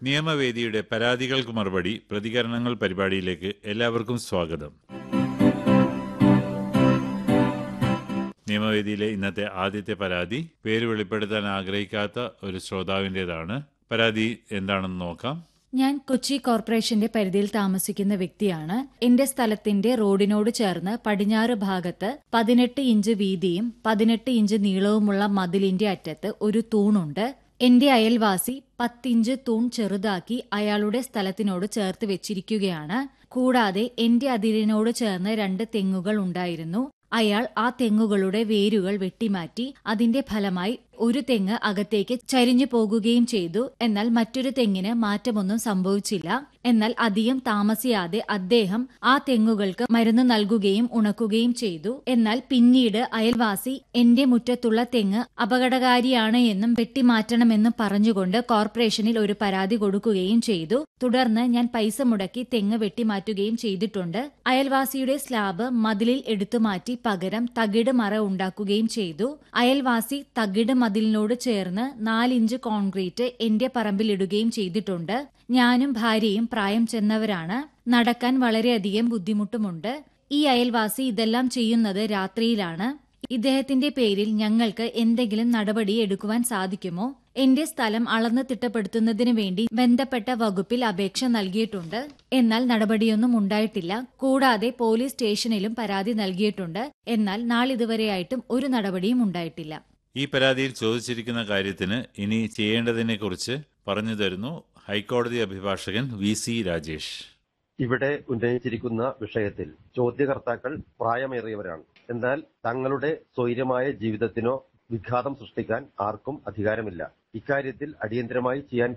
നിയമവേദിയുടെ പരാതികൾക്ക് മറുപടി പ്രതികരണങ്ങൾ പരിപാടിയിലേക്ക് എല്ലാവർക്കും സ്വാഗതം നിയമവേദിയിലെ ഇന്നത്തെ ആദ്യത്തെ പരാതി പേര് വെളിപ്പെടുത്താൻ ആഗ്രഹിക്കാത്ത ഒരു ശ്രോതാവിൻ്റെതാണ് പരാതി എന്താണെന്ന് നോക്കാം ഞാൻ കൊച്ചി കോർപ്പറേഷന്റെ പരിധിയിൽ താമസിക്കുന്ന വ്യക്തിയാണ് എന്റെ സ്ഥലത്തിന്റെ റോഡിനോട് ചേർന്ന് പടിഞ്ഞാറ് ഭാഗത്ത് പതിനെട്ട് ഇഞ്ച് വീതിയും പതിനെട്ട് ഇഞ്ച് നീളവുമുള്ള മതിലിന്റെ അറ്റത്ത് ഒരു തൂണുണ്ട് എന്റെ അയൽവാസി പത്തിഞ്ച് തൂൺ ചെറുതാക്കി അയാളുടെ സ്ഥലത്തിനോട് ചേർത്ത് വെച്ചിരിക്കുകയാണ് കൂടാതെ എന്റെ അതിരിനോട് ചേർന്ന് രണ്ട് തെങ്ങുകൾ ഉണ്ടായിരുന്നു അയാൾ ആ തെങ്ങുകളുടെ വേരുകൾ വെട്ടിമാറ്റി അതിന്റെ ഫലമായി ഒരു തെങ്ങ് അകത്തേക്ക് ചരിഞ്ഞു പോകുകയും ചെയ്തു എന്നാൽ മറ്റൊരു തെങ്ങിന് മാറ്റമൊന്നും സംഭവിച്ചില്ല എന്നാൽ അധികം താമസിയാതെ അദ്ദേഹം ആ തെങ്ങുകൾക്ക് മരുന്ന് നൽകുകയും ഉണക്കുകയും ചെയ്തു എന്നാൽ പിന്നീട് അയൽവാസി എന്റെ മുറ്റത്തുള്ള തെങ്ങ് അപകടകാരിയാണ് എന്നും വെട്ടിമാറ്റണമെന്നും പറഞ്ഞുകൊണ്ട് കോർപ്പറേഷനിൽ ഒരു പരാതി കൊടുക്കുകയും ചെയ്തു തുടർന്ന് ഞാൻ പൈസ മുടക്കി തെങ്ങ് വെട്ടിമാറ്റുകയും ചെയ്തിട്ടുണ്ട് അയൽവാസിയുടെ സ്ലാബ് മതിലിൽ എടുത്തുമാറ്റി പകരം തകിട് മറ ഉണ്ടാക്കുകയും ചെയ്തു അയൽവാസി തകിട് മതിലിനോട് ചേർന്ന് നാലിഞ്ച് കോൺക്രീറ്റ് എന്റെ പറമ്പിലിടുകയും ചെയ്തിട്ടുണ്ട് ഞാനും ഭാര്യയും പ്രായം ചെന്നവരാണ് നടക്കാൻ വളരെയധികം ബുദ്ധിമുട്ടുമുണ്ട് ഈ അയൽവാസി ഇതെല്ലാം ചെയ്യുന്നത് രാത്രിയിലാണ് ഇദ്ദേഹത്തിന്റെ പേരിൽ ഞങ്ങൾക്ക് എന്തെങ്കിലും നടപടി എടുക്കുവാൻ സാധിക്കുമോ എന്റെ സ്ഥലം അളന്ന് തിട്ടപ്പെടുത്തുന്നതിന് വേണ്ടി ബന്ധപ്പെട്ട വകുപ്പിൽ അപേക്ഷ നൽകിയിട്ടുണ്ട് എന്നാൽ നടപടിയൊന്നും ഉണ്ടായിട്ടില്ല കൂടാതെ പോലീസ് സ്റ്റേഷനിലും പരാതി നൽകിയിട്ടുണ്ട് എന്നാൽ നാളിതുവരെയായിട്ടും ഒരു നടപടിയും ഉണ്ടായിട്ടില്ല ഈ പരാതിയിൽ ചോദിച്ചിരിക്കുന്ന കാര്യത്തിന് ഇനി ചെയ്യേണ്ടതിനെക്കുറിച്ച് പറഞ്ഞു തരുന്നു ഹൈക്കോടതി അഭിഭാഷകൻ വി സി രാജേഷ് ഇവിടെ ഉന്നയിച്ചിരിക്കുന്ന വിഷയത്തിൽ ചോദ്യകർത്താക്കൾ പ്രായമേറിയവരാണ് എന്നാൽ തങ്ങളുടെ സ്വൈര്യമായ ജീവിതത്തിനോ വിഘാതം സൃഷ്ടിക്കാൻ ആർക്കും അധികാരമില്ല ഇക്കാര്യത്തിൽ അടിയന്തരമായി ചെയ്യാൻ